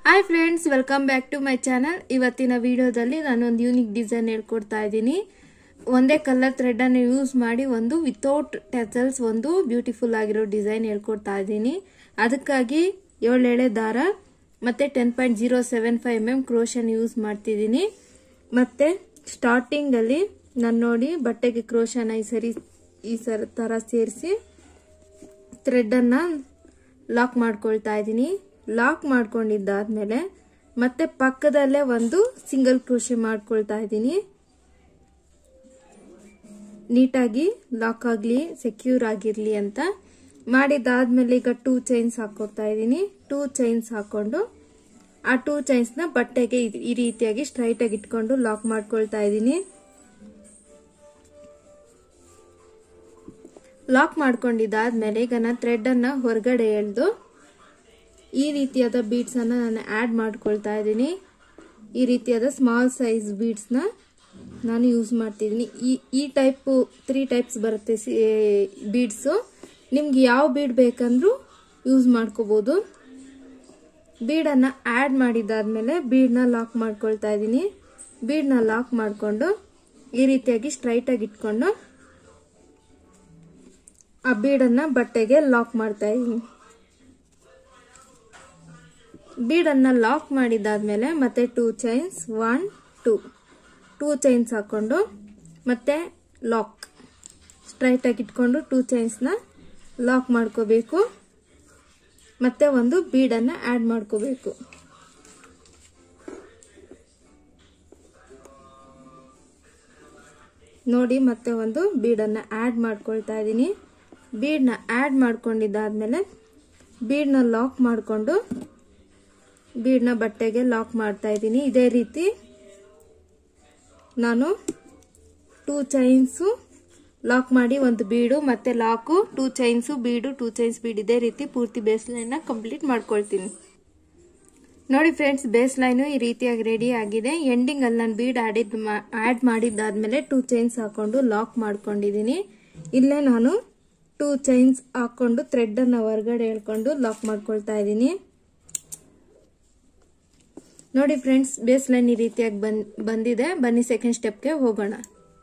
hi friends welcome back to my channel ಇವತ್ತಿನ ವಿಡಿಯೋದಲ್ಲಿ ನಾನೊಂದು ಯೂನಿಕ್ ಡಿಸೈನ್ ಹೇಳ್ಕೊಡ್ತಾ ಇದ್ದೀನಿ ಒಂದೇ ಕಲರ್ ಥ್ರೆಡನ್ನು ಯೂಸ್ ಮಾಡಿ ಒಂದು ವಿತೌಟ್ ಟೆಸಲ್ಸ್ ಒಂದು ಬ್ಯೂಟಿಫುಲ್ ಆಗಿರೋ ಡಿಸೈನ್ ಹೇಳ್ಕೊಡ್ತಾ ಇದ್ದೀನಿ ಅದಕ್ಕಾಗಿ ಏಳೆಳೆ ದಾರ ಮತ್ತು ten point zero seven five M M ಕ್ರೋಶನ್ ಯೂಸ್ ಮಾಡ್ತಿದ್ದೀನಿ ಮತ್ತು ಸ್ಟಾರ್ಟಿಂಗಲ್ಲಿ ನಾನು ನೋಡಿ ಬಟ್ಟೆಗೆ ಕ್ರೋಶನ ಈ ಸರಿ ಈ ಸರ ಥರ ಸೇರಿಸಿ ಥ್ರೆಡ್ಡನ್ನು ಲಾಕ್ ಮಾಡ್ಕೊಳ್ತಾ ಇದ್ದೀನಿ ಲಾಕ್ ಮಾಡ್ಕೊಂಡಿದ್ದಾದ್ಮೇಲೆ ಮತ್ತೆ ಪಕ್ಕದಲ್ಲೇ ಒಂದು ಸಿಂಗಲ್ ಕ್ರೋಶೆ ಮಾಡ್ಕೊಳ್ತಾ ಇದ್ದೀನಿ ನೀಟಾಗಿ ಲಾಕ್ ಆಗಲಿ ಸೆಕ್ಯೂರ್ ಆಗಿರಲಿ ಅಂತ ಮಾಡಿದ್ದಾದ್ಮೇಲೆ ಈಗ ಟೂ ಚೈನ್ಸ್ ಹಾಕೋತಾ ಇದ್ದೀನಿ ಟೂ ಚೈನ್ಸ್ ಹಾಕೊಂಡು ಆ ಟೂ ಚೈನ್ಸ್ನ ಬಟ್ಟೆಗೆ ಈ ರೀತಿಯಾಗಿ ಸ್ಟ್ರೈಟ್ ಆಗಿ ಇಟ್ಕೊಂಡು ಲಾಕ್ ಮಾಡ್ಕೊಳ್ತಾ ಇದ್ದೀನಿ ಲಾಕ್ ಮಾಡ್ಕೊಂಡಿದ್ದಾದ್ಮೇಲೆ ಈಗ ನಾನು ಥ್ರೆಡ್ ಅನ್ನ ಹೊರಗಡೆ ಎಳೆದು ಈ ರೀತಿಯಾದ ಬೀಡ್ಸ್ ಅನ್ನ ನಾನು ಆಡ್ ಮಾಡ್ಕೊಳ್ತಾ ಇದ್ದೀನಿ ಈ ರೀತಿಯಾದ ಸ್ಮಾಲ್ ಸೈಜ್ ಬೀಡ್ಸ್ ನ ನಾನು ಯೂಸ್ ಮಾಡ್ತಿದ್ದೀನಿ ಈ ಈ ಟೈಪ್ ತ್ರೀ ಟೈಪ್ಸ್ ಬರುತ್ತೆ ಬೀಡ್ಸು ನಿಮ್ಗೆ ಯಾವ ಬೀಡ್ ಬೇಕಂದ್ರೂ ಯೂಸ್ ಮಾಡ್ಕೋಬಹುದು ಬೀಡನ್ನು ಆ್ಯಡ್ ಮಾಡಿದ್ದಾದ್ಮೇಲೆ ಬೀಡ್ನ ಲಾಕ್ ಮಾಡ್ಕೊಳ್ತಾ ಇದ್ದೀನಿ ಬೀಡ್ನ ಲಾಕ್ ಮಾಡಿಕೊಂಡು ಈ ರೀತಿಯಾಗಿ ಸ್ಟ್ರೈಟಾಗಿ ಇಟ್ಕೊಂಡು ಆ ಬೀಡನ್ನು ಬಟ್ಟೆಗೆ ಲಾಕ್ ಮಾಡ್ತಾ ಇದ್ದೀನಿ ಬೀಡನ್ನು ಲಾಕ್ ಮಾಡಿದ್ದಾದ್ಮೇಲೆ ಮತ್ತೆ two chains one two two chains ಹಾಕೊಂಡು ಮತ್ತೆ ಲಾಕ್ ಸ್ಟ್ರೈಟಾಗಿ ಇಟ್ಕೊಂಡು ಟೂ ಚೈನ್ಸ್ನ ಲಾಕ್ ಮಾಡ್ಕೋಬೇಕು ಮತ್ತೆ ಒಂದು ಬೀಡನ್ನು ಆ್ಯಡ್ ಮಾಡ್ಕೋಬೇಕು ನೋಡಿ ಮತ್ತೆ ಒಂದು ಬೀಡನ್ನು ಆ್ಯಡ್ ಮಾಡ್ಕೊಳ್ತಾ ಇದ್ದೀನಿ ಬೀಡನ್ನ ಆ್ಯಡ್ ಮಾಡ್ಕೊಂಡಿದ್ದಾದ್ಮೇಲೆ ಬೀಡನ್ನ ಲಾಕ್ ಮಾಡಿಕೊಂಡು ಬೀಡನ್ನ ಬಟ್ಟೆಗೆ ಲಾಕ್ ಮಾಡ್ತಾ ಇದ್ದೀನಿ ಇದೇ ರೀತಿ ನಾನು ಟೂ ಚೈನ್ಸು ಲಾಕ್ ಮಾಡಿ ಒಂದು ಬೀಡು ಮತ್ತೆ lock two chains bead two chains bead ಇದೇ ರೀತಿ ಪೂರ್ತಿ ಬೇಸ್ ಲೈನ್ನ ಕಂಪ್ಲೀಟ್ ಮಾಡ್ಕೊಳ್ತೀನಿ ನೋಡಿ ಫ್ರೆಂಡ್ಸ್ ಬೇಸ್ ಲೈನು ಈ ರೀತಿಯಾಗಿ ರೆಡಿ ಆಗಿದೆ ಎಂಡಿಂಗ್ ಅಲ್ಲಿ ನಾನು ಬೀಡ್ ಆಡಿದ್ ಆಡ್ ಮಾಡಿದ್ದಾದ್ಮೇಲೆ ಟೂ ಚೈನ್ಸ್ ಹಾಕೊಂಡು ಲಾಕ್ ಮಾಡ್ಕೊಂಡಿದ್ದೀನಿ ಇಲ್ಲೇ ನಾನು ಟೂ ಚೈನ್ಸ್ ಹಾಕೊಂಡು ಥ್ರೆಡ್ ಅನ್ನ ಹೊರಗಡೆ ಹೇಳ್ಕೊಂಡು ಲಾಕ್ ಮಾಡ್ಕೊಳ್ತಾ ಇದ್ದೀನಿ ನೋಡಿ ಫ್ರೆಂಡ್ಸ್ ಬೇಸ್ ಲೈನ್ ಈ ರೀತಿಯಾಗಿ ಬಂದಿದೆ ಬನ್ನಿ ಸೆಕೆಂಡ್ ಸ್ಟೆಪ್ಗೆ ಹೋಗೋಣ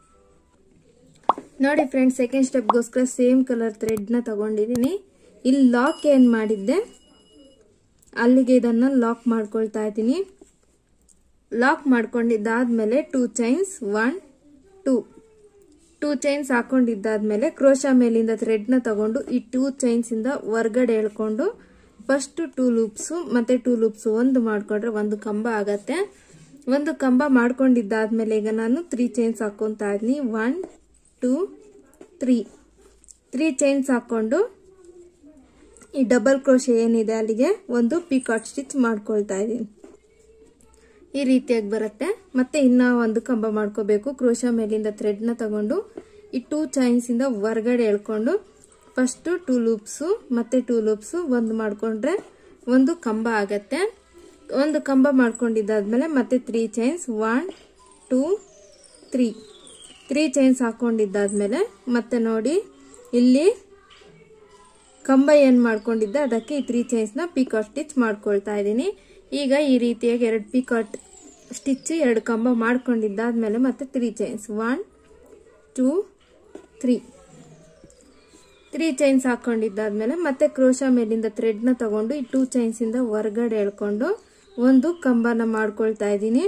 ನೋಡಿ ಫ್ರೆಂಡ್ಸ್ ಸೆಕೆಂಡ್ ಸ್ಟೆಪ್ಗೋಸ್ಕರ ಸೇಮ್ ಕಲರ್ ಥ್ರೆಡ್ನ ತಗೊಂಡಿದ್ದೀನಿ ಇಲ್ಲಿ ಲಾಕ್ ಏನು ಮಾಡಿದ್ದೆ ಅಲ್ಲಿಗೆ ಇದನ್ನು ಲಾಕ್ ಮಾಡ್ಕೊಳ್ತಾ ಇದ್ದೀನಿ ಲಾಕ್ ಮಾಡ್ಕೊಂಡಿದ್ದಾದ್ಮೇಲೆ two chains one two two chains ಹಾಕೊಂಡಿದ್ದಾದ್ಮೇಲೆ ಕ್ರೋಶ ಮೇಲಿಂದ ಥ್ರೆಡ್ನ ತಗೊಂಡು ಈ ಟೂ ಚೈನ್ಸಿಂದ ಹೊರ್ಗಡೆ ಎಳ್ಕೊಂಡು ಫಸ್ಟ್ ಟೂ ಲೂಪ್ಸು ಮತ್ತೆ ಟೂ ಲೂಪ್ಸು ಒಂದು ಮಾಡ್ಕೊಂಡ್ರೆ ಒಂದು ಕಂಬ ಆಗತ್ತೆ ಒಂದು ಕಂಬ ಮಾಡ್ಕೊಂಡಿದ್ದಾದ್ಮೇಲೆ ಈಗ ನಾನು ತ್ರೀ ಚೈನ್ಸ್ ಹಾಕೊತಾ ಇದ್ದೀನಿ one two three three chains ಹಾಕೊಂಡು ಈ ಡಬಲ್ ಕ್ರೋಶೆ ಏನಿದೆ ಅಲ್ಲಿಗೆ ಒಂದು ಪಿಕಾಟ್ ಸ್ಟಿಚ್ ಮಾಡ್ಕೊಳ್ತಾ ಇದ್ದೀನಿ ಈ ರೀತಿಯಾಗಿ ಬರುತ್ತೆ ಮತ್ತೆ ಇನ್ನ ಒಂದು ಕಂಬ ಮಾಡ್ಕೋಬೇಕು ಕ್ರೋಶ ಮೇಲಿಂದ ಥ್ರೆಡ್ನ ತಗೊಂಡು ಈ ಟೂ ಚೈನ್ಸಿಂದ ಹೊರಗಡೆ ಎಳ್ಕೊಂಡು ಫಸ್ಟು ಟೂ ಲೂಪ್ಸು ಮತ್ತೆ ಟೂ ಲೂಪ್ಸು ಒಂದು ಮಾಡ್ಕೊಂಡ್ರೆ ಒಂದು ಕಂಬ ಆಗತ್ತೆ ಒಂದು ಕಂಬ ಮಾಡ್ಕೊಂಡಿದ್ದಾದ್ಮೇಲೆ ಮತ್ತೆ three chains one two three three chains ಹಾಕೊಂಡಿದ್ದಾದ್ಮೇಲೆ ಮತ್ತೆ ನೋಡಿ ಇಲ್ಲಿ ಕಂಬ ಏನು ಮಾಡ್ಕೊಂಡಿದ್ದೆ ಅದಕ್ಕೆ ಈ ತ್ರೀ ಚೈನ್ಸ್ನ ಪಿಕಾಟ್ ಸ್ಟಿಚ್ ಮಾಡ್ಕೊಳ್ತಾ ಇದ್ದೀನಿ ಈಗ ಈ ರೀತಿಯಾಗಿ ಎರಡು ಪಿಕಾಟ್ ಸ್ಟಿಚ್ ಎರಡು ಕಂಬ ಮಾಡ್ಕೊಂಡಿದ್ದಾದ್ಮೇಲೆ ಮತ್ತೆ three chains one two three three chains ಹಾಕೊಂಡಿದ್ದಾದ್ಮೇಲೆ ಮತ್ತೆ ಕ್ರೋಶ ಮೇಲಿಂದ ಥ್ರೆಡ್ನ ತಗೊಂಡು ಈ ಟೂ ಚೈನ್ಸಿಂದ ಹೊರಗಡೆ ಎಳ್ಕೊಂಡು ಒಂದು ಕಂಬನ ಮಾಡ್ಕೊಳ್ತಾ ಇದ್ದೀನಿ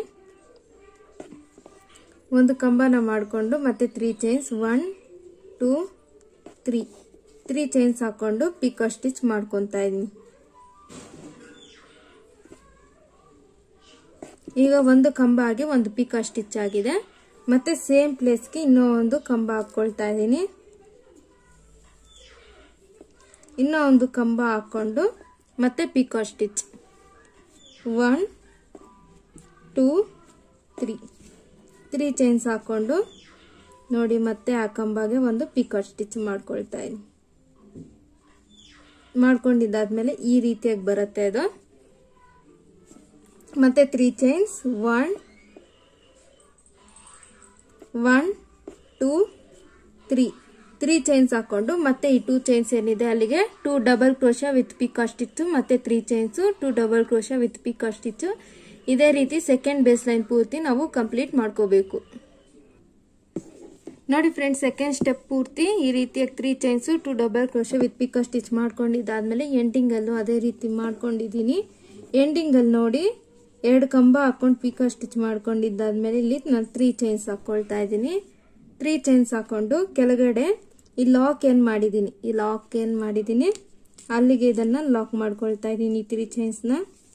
ಒಂದು ಕಂಬನ ಮಾಡಿಕೊಂಡು ಮತ್ತೆ three chains one two three three chains ಹಾಕೊಂಡು ಪಿಕೋ ಸ್ಟಿಚ್ ಮಾಡ್ಕೊತಾ ಇದ್ದೀನಿ ಈಗ ಒಂದು ಕಂಬ ಆಗಿ ಒಂದು ಪಿಕೋ ಸ್ಟಿಚ್ ಆಗಿದೆ ಮತ್ತೆ ಸೇಮ್ ಪ್ಲೇಸ್ಗೆ ಇನ್ನೂ ಒಂದು ಕಂಬ ಹಾಕೊಳ್ತಾ ಇದ್ದೀನಿ ಇನ್ನೂ ಒಂದು ಕಂಬ ಹಾಕೊಂಡು ಮತ್ತೆ picot stitch one two three three chains ಹಾಕೊಂಡು ನೋಡಿ ಮತ್ತೆ ಆ ಕಂಬಗೆ ಒಂದು ಪಿಕಟ್ ಸ್ಟಿಚ್ ಮಾಡ್ಕೊಳ್ತಾ ಇದ್ದೀನಿ ಮಾಡ್ಕೊಂಡಿದ್ದಾದ್ಮೇಲೆ ಈ ರೀತಿಯಾಗಿ ಬರುತ್ತೆ ಅದು ಮತ್ತೆ three chains one one two three three chains ಹಾಕೊಂಡು ಮತ್ತೆ ಈ ಟೂ ಚೈನ್ಸ್ ಏನಿದೆ ಅಲ್ಲಿಗೆ two double crochet with picot stitch ಮತ್ತೆ three chains two double crochet with picot stitch ಇದೇ ರೀತಿ ಸೆಕೆಂಡ್ ಬೇಸ್ ಲೈನ್ ಪೂರ್ತಿ ನಾವು ಕಂಪ್ಲೀಟ್ ಮಾಡ್ಕೋಬೇಕು ನೋಡಿ ಫ್ರೆಂಡ್ಸ್ ಸೆಕೆಂಡ್ ಸ್ಟೆಪ್ ಪೂರ್ತಿ ಈ ರೀತಿಯಾಗಿ three chains two double crochet with picot stitch ಮಾಡ್ಕೊಂಡಿದ್ದಾದ್ಮೇಲೆ ಎಂಡಿಂಗಲ್ಲೂ ಅದೇ ರೀತಿ ಮಾಡ್ಕೊಂಡಿದ್ದೀನಿ ಎಂಡಿಂಗಲ್ಲಿ ನೋಡಿ ಎರಡು ಕಂಬ ಹಾಕೊಂಡು ಪಿಕ್ ಸ್ಟಿಚ್ ಮಾಡ್ಕೊಂಡಿದ್ದಾದ್ಮೇಲೆ ಇಲ್ಲಿ ನಾನು ತ್ರೀ ಚೈನ್ಸ್ ಹಾಕೊಳ್ತಾ ಇದ್ದೀನಿ ತ್ರೀ ಚೈನ್ಸ್ ಹಾಕೊಂಡು ಕೆಳಗಡೆ ಈ ಲಾಕ್ ಏನು ಮಾಡಿದ್ದೀನಿ ಈ ಲಾಕ್ ಏನು ಮಾಡಿದ್ದೀನಿ ಅಲ್ಲಿಗೆ ಇದನ್ನು ಲಾಕ್ ಮಾಡ್ಕೊಳ್ತಾ ಇದ್ದೀನಿ ಈ ತ್ರೀ ಚೈನ್ಸ್ನ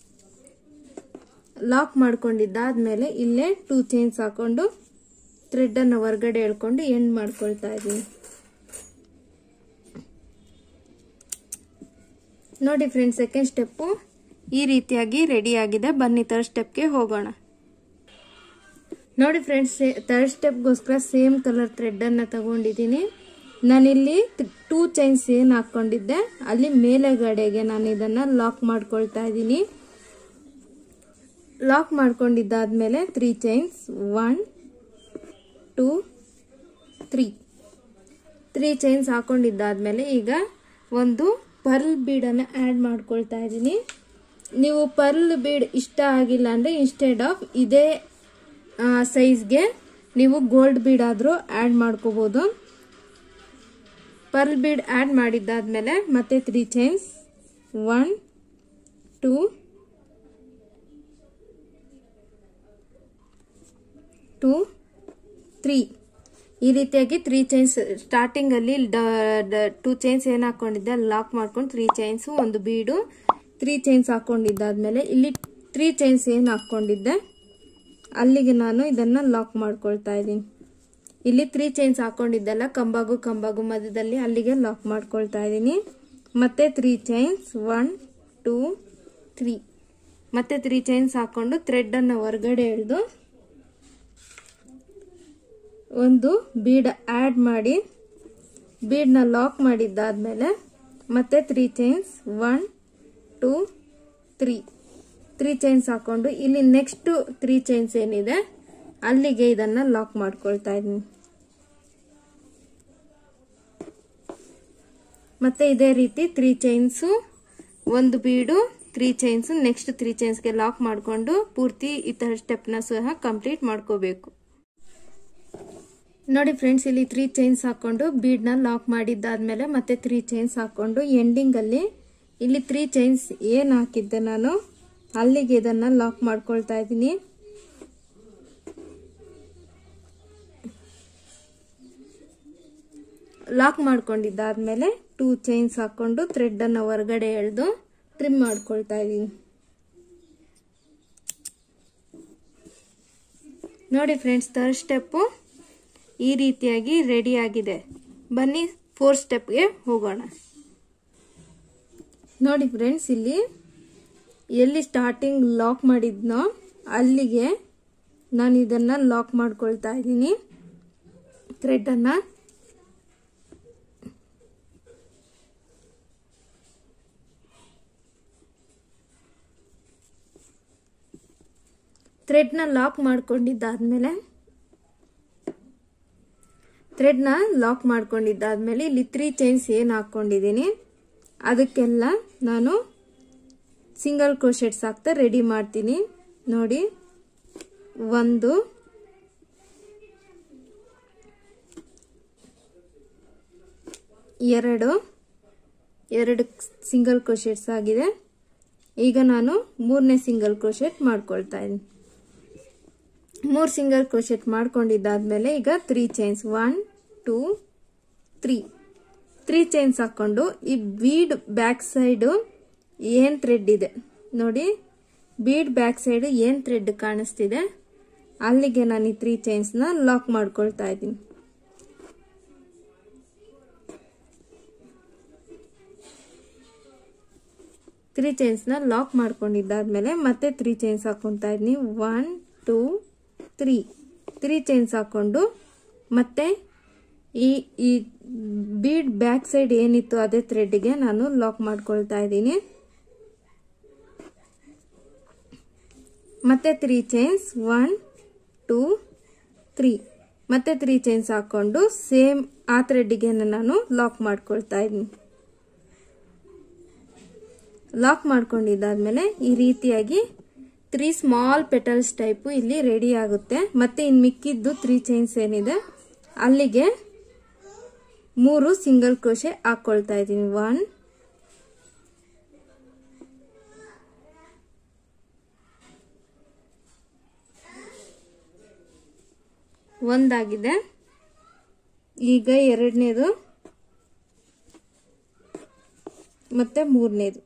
ಲಾಕ್ ಮಾಡ್ಕೊಂಡಿದ್ದಾದ್ಮೇಲೆ ಇಲ್ಲೇ ಟೂ ಚೈನ್ಸ್ ಹಾಕೊಂಡು ಥ್ರೆಡ್ಡನ್ನು ಹೊರಗಡೆ ಎಳ್ಕೊಂಡು ಎಂಡ್ ಮಾಡ್ಕೊಳ್ತಾ ಇದ್ದೀನಿ ನೋಡಿ ಫ್ರೆಂಡ್ಸ್ ಸೆಕೆಂಡ್ ಸ್ಟೆಪ್ಪು ಈ ರೀತಿಯಾಗಿ ರೆಡಿ ಆಗಿದೆ ಬನ್ನಿ ಥರ್ಡ್ ಸ್ಟೆಪ್ಗೆ ಹೋಗೋಣ ನೋಡಿ ಫ್ರೆಂಡ್ಸ್ ಥರ್ಡ್ ಸ್ಟೆಪ್ಗೋಸ್ಕರ ಸೇಮ್ ಕಲರ್ ಥ್ರೆಡ್ಡನ್ನು ತಗೊಂಡಿದ್ದೀನಿ ನಾನಿಲ್ಲಿ ಟೂ ಚೈನ್ಸ್ ಏನು ಹಾಕ್ಕೊಂಡಿದ್ದೆ ಅಲ್ಲಿ ಮೇಲೆಗಡೆಗೆ ನಾನು ಇದನ್ನು ಲಾಕ್ ಮಾಡ್ಕೊಳ್ತಾ ಇದ್ದೀನಿ ಲಾಕ್ ಮಾಡ್ಕೊಂಡಿದ್ದಾದ್ಮೇಲೆ three chains one two three three chains ಹಾಕೊಂಡಿದ್ದಾದ್ಮೇಲೆ ಈಗ ಒಂದು ಪರ್ಲ್ ಬೀಡನ್ನು ಆ್ಯಡ್ ಮಾಡ್ಕೊಳ್ತಾ ಇದ್ದೀನಿ ನೀವು ಪರ್ಲ್ ಬೀಡ್ ಇಷ್ಟ ಆಗಿಲ್ಲ ಅಂದರೆ ಇನ್ಸ್ಟೆಡ್ ಆಫ್ ಇದೇ ಸೈಜ್ಗೆ ನೀವು ಗೋಲ್ಡ್ ಬೀಡ್ ಆದರೂ ಆ್ಯಡ್ ಮಾಡ್ಕೋಬೋದು ಪರ್ಲ್ ಬೀಡ್ ಆ್ಯಡ್ ಮಾಡಿದ್ದಾದ್ಮೇಲೆ ಮತ್ತೆ three chains one two two three ಈ ರೀತಿಯಾಗಿ ತ್ರೀ ಚೈನ್ಸ್ ಸ್ಟಾರ್ಟಿಂಗ್ ಅಲ್ಲಿ ಟೂ ಚೈನ್ಸ್ ಏನ್ ಹಾಕೊಂಡಿದ್ದೆ ಅಲ್ಲಿ ಲಾಕ್ ಮಾಡ್ಕೊಂಡು ತ್ರೀ ಚೈನ್ಸ್ ಒಂದು ಬೀಡು ತ್ರೀ ಚೈನ್ಸ್ ಹಾಕೊಂಡಿದ್ದಾದ್ಮೇಲೆ ಇಲ್ಲಿ ತ್ರೀ ಚೈನ್ಸ್ ಏನ್ ಹಾಕೊಂಡಿದ್ದೆ ಅಲ್ಲಿಗೆ ನಾನು ಇದನ್ನ ಲಾಕ್ ಮಾಡ್ಕೊಳ್ತಾ ಇದ್ದೀನಿ ಇಲ್ಲಿ ತ್ರೀ ಚೈನ್ಸ್ ಹಾಕೊಂಡಿದ್ದೆಲ್ಲ ಕಂಬಾಗು ಕಂಬಾಗು ಮಧ್ಯದಲ್ಲಿ ಅಲ್ಲಿಗೆ ಲಾಕ್ ಮಾಡ್ಕೊಳ್ತಾ ಇದ್ದೀನಿ ಮತ್ತೆ three chains one two three ಮತ್ತೆ ತ್ರೀ ಚೈನ್ಸ್ ಹಾಕೊಂಡು ಥ್ರೆಡ್ ಅನ್ನು ಹೊರಗಡೆ ಎಳೆದು ಒಂದು ಬೀಡ್ ಆ್ಯಡ್ ಮಾಡಿ ಬೀಡ್ನ ಲಾಕ್ ಮಾಡಿದ್ದಾದ್ಮೇಲೆ ಮತ್ತೆ three chains one two three three chains ಹಾಕೊಂಡು ಇಲ್ಲಿ ನೆಕ್ಸ್ಟ್ ತ್ರೀ ಚೈನ್ಸ್ ಏನಿದೆ ಅಲ್ಲಿಗೆ ಇದನ್ನ ಲಾಕ್ ಮಾಡ್ಕೊಳ್ತಾ ಇದ್ದೀನಿ ಮತ್ತೆ ಇದೇ ರೀತಿ ತ್ರೀ ಚೈನ್ಸು ಒಂದು bead three chains next three ಚೈನ್ಸ್ಗೆ ಲಾಕ್ ಮಾಡಿಕೊಂಡು ಪೂರ್ತಿ ಈ ಥರ ಸ್ಟೆಪ್ನ ಸಹ ಕಂಪ್ಲೀಟ್ ಮಾಡ್ಕೋಬೇಕು ನೋಡಿ ಫ್ರೆಂಡ್ಸ್ ಇಲ್ಲಿ ತ್ರೀ ಚೈನ್ಸ್ ಹಾಕೊಂಡು ಬೀಡ್ನ ಲಾಕ್ ಮಾಡಿದ್ದಾದ್ಮೇಲೆ ಮತ್ತೆ ತ್ರೀ ಚೈನ್ಸ್ ಹಾಕೊಂಡು ಎಂಡಿಂಗ್ ಅಲ್ಲಿ ಇಲ್ಲಿ ತ್ರೀ ಚೈನ್ಸ್ ಏನ್ ಹಾಕಿದ್ದೆ ನಾನು ಅಲ್ಲಿಗೆ ಇದನ್ನ ಲಾಕ್ ಮಾಡ್ಕೊಳ್ತಾ ಇದ್ದೀನಿ ಲಾಕ್ ಮಾಡ್ಕೊಂಡಿದ್ದಾದ್ಮೇಲೆ ಟೂ ಚೈನ್ಸ್ ಹಾಕೊಂಡು ಥ್ರೆಡ್ ಅನ್ನ ಹೊರಗಡೆ ಎಳೆದು ಟ್ರಿಮ್ ಮಾಡ್ಕೊಳ್ತಾ ಇದ್ದೀನಿ ನೋಡಿ ಫ್ರೆಂಡ್ಸ್ ಥರ್ಡ್ ಸ್ಟೆಪ್ಪು ಈ ರೀತಿಯಾಗಿ ರೆಡಿ ಆಗಿದೆ ಬನ್ನಿ ಫೋರ್ತ್ ಸ್ಟೆಪ್ಗೆ ಹೋಗೋಣ ನೋಡಿ ಫ್ರೆಂಡ್ಸ್ ಇಲ್ಲಿ ಎಲ್ಲಿ ಸ್ಟಾರ್ಟಿಂಗ್ ಲಾಕ್ ಮಾಡಿದ್ನೋ ಅಲ್ಲಿಗೆ ನಾನು ಇದನ್ನ ಲಾಕ್ ಮಾಡ್ಕೊಳ್ತಾ ಇದ್ದೀನಿ ಥ್ರೆಡನ್ನು ಥ್ರೆಡ್ನ ಲಾಕ್ ಮಾಡ್ಕೊಂಡಿದ್ದಾದ್ಮೇಲೆ ಥ್ರೆಡ್ನ ಲಾಕ್ ಮಾಡ್ಕೊಂಡಿದ್ದಾದ್ಮೇಲೆ ಇಲ್ಲಿ ತ್ರೀ ಚೈನ್ಸ್ ಏನು ಹಾಕ್ಕೊಂಡಿದ್ದೀನಿ ಅದಕ್ಕೆಲ್ಲ ನಾನು ಸಿಂಗಲ್ ಕ್ರೋಶೆಟ್ಸ್ ಹಾಕ್ತಾ ರೆಡಿ ಮಾಡ್ತೀನಿ ನೋಡಿ ಒಂದು ಎರಡು ಎರಡು ಸಿಂಗಲ್ ಕ್ರೋಶೆಟ್ಸ್ ಆಗಿದೆ ಈಗ ನಾನು ಮೂರನೇ ಸಿಂಗಲ್ ಕ್ರೋಶೆಟ್ ಮಾಡ್ಕೊಳ್ತಾ ಇದ್ದೀನಿ ಮೂರು ಸಿಂಗಲ್ ಕ್ರೋಶೆಟ್ ಮಾಡ್ಕೊಂಡಿದ್ದಾದ್ಮೇಲೆ ಈಗ three chains one two three three chains ಹಾಕೊಂಡು ಈ ಬೀಡ್ ಬ್ಯಾಕ್ ಸೈಡು ಏನು ಥ್ರೆಡ್ ಇದೆ ನೋಡಿ ಬೀಡ್ ಬ್ಯಾಕ್ ಸೈಡ್ ಏನು ಥ್ರೆಡ್ ಕಾಣಿಸ್ತಿದೆ ಅಲ್ಲಿಗೆ ನಾನು ಈ ತ್ರೀ ಚೈನ್ಸ್ನ ಲಾಕ್ ಮಾಡ್ಕೊಳ್ತಾ ಇದ್ದೀನಿ ತ್ರೀ ಚೈನ್ಸ್ನ ಲಾಕ್ ಮಾಡ್ಕೊಂಡಿದ್ದಾದ್ಮೇಲೆ ಮತ್ತೆ ತ್ರೀ ಚೈನ್ಸ್ ಹಾಕೊತಾ ಇದ್ದೀನಿ one two three three chains ಹಾಕೊಂಡು ಮತ್ತೆ ಈ ಈ ಬೀಡ್ ಬ್ಯಾಕ್ ಸೈಡ್ ಏನಿತ್ತು ಅದೇ ಥ್ರೆಡ್ಗೆ ನಾನು ಲಾಕ್ ಮಾಡ್ಕೊಳ್ತಾ ಇದ್ದೀನಿ ಮತ್ತೆ three chains one two three ಮತ್ತೆ ತ್ರೀ ಚೈನ್ಸ್ ಹಾಕೊಂಡು ಸೇಮ್ ಆ ಥ್ರೆಡ್ಗೆ ನಾನು ಲಾಕ್ ಮಾಡ್ಕೊಳ್ತಾ ಇದ್ದೀನಿ ಲಾಕ್ ಮಾಡ್ಕೊಂಡಿದ್ದಾದ್ಮೇಲೆ ಈ ರೀತಿಯಾಗಿ ತ್ರೀ ಸ್ಮಾಲ್ ಪೆಟಲ್ಸ್ ಟೈಪು ಇಲ್ಲಿ ರೆಡಿ ಆಗುತ್ತೆ ಮತ್ತೆ ಇನ್ನು ಮಿಕ್ಕಿದ್ದು ತ್ರೀ ಚೈನ್ಸ್ ಏನಿದೆ ಅಲ್ಲಿಗೆ ಮೂರು ಸಿಂಗಲ್ ಕ್ರೋಶೆ ಹಾಕೊಳ್ತಾ ಇದ್ದೀನಿ ಒನ್ ಒಂದಾಗಿದೆ ಈಗ ಎರಡನೇದು ಮತ್ತೆ ಮೂರನೇದು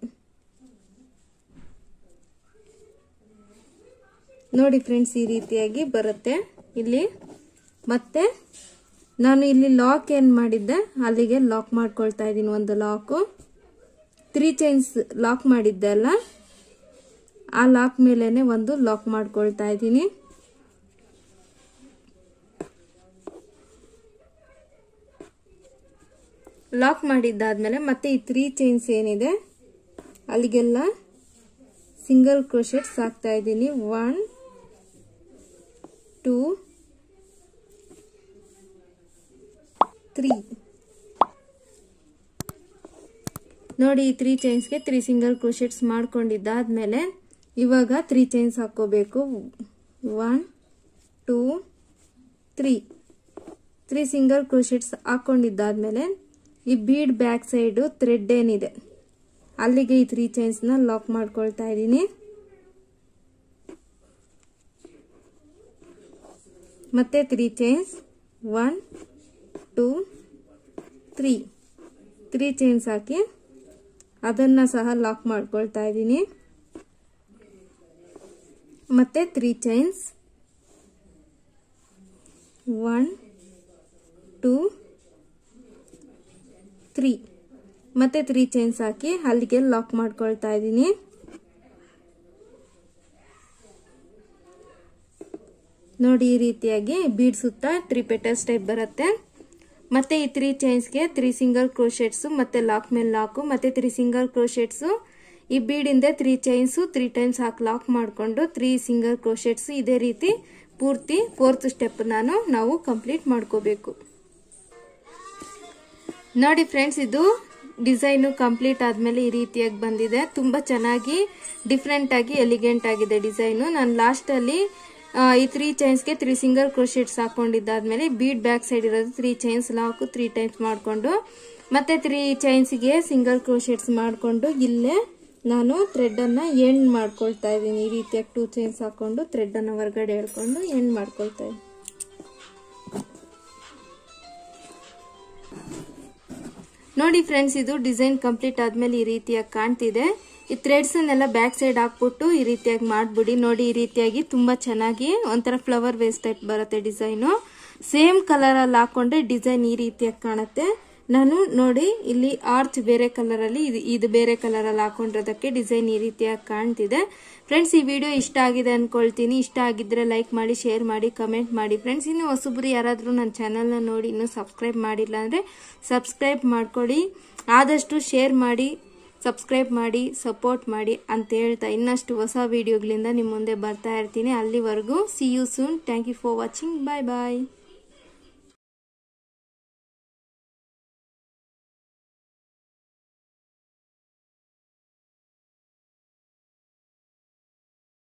ನೋಡಿ ಫ್ರೆಂಡ್ಸ್ ಈ ರೀತಿಯಾಗಿ ಬರುತ್ತೆ ಇಲ್ಲಿ ಮತ್ತೆ ನಾನು ಇಲ್ಲಿ ಲಾಕ್ ಏನು ಮಾಡಿದ್ದೆ ಅಲ್ಲಿಗೆ ಲಾಕ್ ಮಾಡ್ಕೊಳ್ತಾ ಇದ್ದೀನಿ ಒಂದು ಲಾಕು ತ್ರೀ ಚೈನ್ಸ್ ಲಾಕ್ ಮಾಡಿದ್ದೆ ಅಲ್ಲ ಆ ಲಾಕ್ ಮೇಲೇನೆ ಒಂದು ಲಾಕ್ ಮಾಡ್ಕೊಳ್ತಾ ಇದ್ದೀನಿ ಲಾಕ್ ಮಾಡಿದ್ದಾದ್ಮೇಲೆ ಮತ್ತೆ ಈ ತ್ರೀ ಚೈನ್ಸ್ ಏನಿದೆ ಅಲ್ಲಿಗೆಲ್ಲ ಸಿಂಗಲ್ ಕ್ರೋಶೆಟ್ಸ್ ಹಾಕ್ತಾ ಇದ್ದೀನಿ ಒನ್ ಟೂ ತ್ರೀ ನೋಡಿ ಈ ತ್ರೀ ಚೈನ್ಸ್ಗೆ ತ್ರೀ ಸಿಂಗಲ್ ಕ್ರೋಶೆಟ್ಸ್ ಮಾಡ್ಕೊಂಡಿದ್ದಾದ್ಮೇಲೆ ಇವಾಗ ತ್ರೀ ಚೈನ್ಸ್ ಹಾಕೋಬೇಕು one two three three single crochets ಹಾಕೊಂಡಿದ್ದಾದ್ಮೇಲೆ ಈ ಬೀಡ್ ಬ್ಯಾಕ್ ಸೈಡು ಥ್ರೆಡ್ ಏನಿದೆ ಅಲ್ಲಿಗೆ ಈ ತ್ರೀ ಚೈನ್ಸ್ನ ಲಾಕ್ ಮಾಡ್ಕೊಳ್ತಾ ಇದ್ದೀನಿ ಮತ್ತೆ three chains one two three three chains ಹಾಕಿ ಅದನ್ನ ಸಹ ಲಾಕ್ ಮಾಡ್ಕೊಳ್ತಾ ಇದ್ದೀನಿ ಮತ್ತೆ three chains one two three ಮತ್ತೆ ತ್ರೀ ಚೈನ್ಸ್ ಹಾಕಿ ಅಲ್ಲಿಗೆ ಲಾಕ್ ಮಾಡ್ಕೊಳ್ತಾ ಇದ್ದೀನಿ ನೋಡಿ ಈ ರೀತಿಯಾಗಿ ಬೀಡ್ ಸುತ್ತ ತ್ರೀ ಪೆಟಲ್ಸ್ ಟೈಪ್ ಬರುತ್ತೆ ಮತ್ತೆ ಈ ತ್ರೀ ಚೈನ್ಸ್ಗೆ ತ್ರೀ ಸಿಂಗಲ್ ಕ್ರೋಶೆಟ್ಸ್ ಮತ್ತೆ ಲಾಕ್ ಮೇಲೆ ಲಾಕು ಮತ್ತೆ ತ್ರೀ ಸಿಂಗಲ್ ಕ್ರೋಶೆಟ್ಸ್ ಈ ಬೀಡಿಂದ ತ್ರೀ ಚೈನ್ಸು ತ್ರೀ ಟೈಮ್ಸ್ ಹಾಕಿ ಲಾಕ್ ಮಾಡಿಕೊಂಡು ತ್ರೀ ಸಿಂಗಲ್ ಕ್ರೋಶೆಟ್ಸ್ ಇದೇ ರೀತಿ ಪೂರ್ತಿ ಫೋರ್ತ್ ಸ್ಟೆಪ್ ನಾನು ನಾವು ಕಂಪ್ಲೀಟ್ ಮಾಡ್ಕೋಬೇಕು ನೋಡಿ ಫ್ರೆಂಡ್ಸ್ ಇದು ಡಿಸೈನು ಕಂಪ್ಲೀಟ್ ಆದಮೇಲೆ ಈ ರೀತಿಯಾಗಿ ಬಂದಿದೆ ತುಂಬ ಚೆನ್ನಾಗಿ ಡಿಫ್ರೆಂಟ್ ಆಗಿ ಎಲಿಗೆಂಟ್ ಆಗಿದೆ ಡಿಸೈನು ನಾನು ಲಾಸ್ಟಲ್ಲಿ ಈ ತ್ರೀ ಚೈನ್ಸ್ಗೆ ತ್ರೀ ಸಿಂಗಲ್ ಕ್ರೋಶೆಟ್ಸ್ ಹಾಕೊಂಡಿದ್ದಾದ್ಮೇಲೆ ಬೀಡ್ ಬ್ಯಾಕ್ ಸೈಡ್ ಇರೋದು three chains lock three times ಮಾಡಿಕೊಂಡು ಮತ್ತೆ ತ್ರೀ ಚೈನ್ಸ್ಗೆ ಸಿಂಗಲ್ ಕ್ರೋಶೆಟ್ಸ್ ಮಾಡಿಕೊಂಡು ಇಲ್ಲೇ ನಾನು ಥ್ರೆಡ್ಡನ್ನು ಎಂಡ್ ಮಾಡ್ಕೊಳ್ತಾ ಇದ್ದೀನಿ ಈ ರೀತಿಯಾಗಿ ಟೂ ಚೈನ್ಸ್ ಹಾಕೊಂಡು ಥ್ರೆಡ್ಡನ್ನು ಹೊರಗಡೆ ಎಳ್ಕೊಂಡು ಎಂಡ್ ಮಾಡ್ಕೊಳ್ತಾ ಇದ್ದೀನಿ ನೋಡಿ ಫ್ರೆಂಡ್ಸ್ ಇದು ಡಿಸೈನ್ ಕಂಪ್ಲೀಟ್ ಆದ್ಮೇಲೆ ಈ ರೀತಿಯಾಗಿ ಕಾಣ್ತಿದೆ ಈ ಥ್ರೆಡ್ಸ್ ಅನ್ನೆಲ್ಲ ಬ್ಯಾಕ್ ಸೈಡ್ ಹಾಕ್ಬಿಟ್ಟು ಈ ರೀತಿಯಾಗಿ ಮಾಡ್ಬಿಡಿ ನೋಡಿ ಈ ರೀತಿಯಾಗಿ ತುಂಬಾ ಚೆನ್ನಾಗಿ ಒಂಥರ ಫ್ಲವರ್ ವೇಸ್ಟ್ ಟೈಪ್ ಬರುತ್ತೆ ಡಿಸೈನು ಸೇಮ್ ಕಲರ್ ಅಲ್ಲಿ ಹಾಕೊಂಡ್ರೆ ಡಿಸೈನ್ ಈ ರೀತಿಯಾಗಿ ಕಾಣುತ್ತೆ ನಾನು ನೋಡಿ ಇಲ್ಲಿ ಆರ್ಚ್ ಬೇರೆ ಕಲರ್ ಅಲ್ಲಿ ಇದು ಇದು ಬೇರೆ ಕಲರ್ ಅಲ್ಲಿ ಹಾಕೊಂಡಿರೋದಕ್ಕೆ ಡಿಸೈನ್ ಈ ರೀತಿಯಾಗಿ ಕಾಣ್ತಿದೆ ಫ್ರೆಂಡ್ಸ್ ಈ ವಿಡಿಯೋ ಇಷ್ಟ ಆಗಿದೆ ಅನ್ಕೊಳ್ತೀನಿ ಇಷ್ಟ ಆಗಿದ್ರೆ ಲೈಕ್ ಮಾಡಿ ಶೇರ್ ಮಾಡಿ ಕಮೆಂಟ್ ಮಾಡಿ ಫ್ರೆಂಡ್ಸ್ ಇನ್ನು ಹೊಸಬ್ರು ಯಾರಾದರೂ ನನ್ನ ಚಾನಲ್ನ ನೋಡಿ ಇನ್ನೂ ಸಬ್ಸ್ಕ್ರೈಬ್ ಮಾಡಿಲ್ಲ ಅಂದರೆ ಸಬ್ಸ್ಕ್ರೈಬ್ ಮಾಡ್ಕೊಳ್ಳಿ ಆದಷ್ಟು ಶೇರ್ ಮಾಡಿ ಸಬ್ಸ್ಕ್ರೈಬ್ ಮಾಡಿ ಸಪೋರ್ಟ್ ಮಾಡಿ ಅಂತ ಹೇಳ್ತಾ ಇನ್ನಷ್ಟು ಹೊಸ ವಿಡಿಯೋಗಳಿಂದ ನಿಮ್ಮ ಮುಂದೆ ಬರ್ತಾ ಇರ್ತೀನಿ ಅಲ್ಲಿವರೆಗೂ see you soon thank you for watching bye bye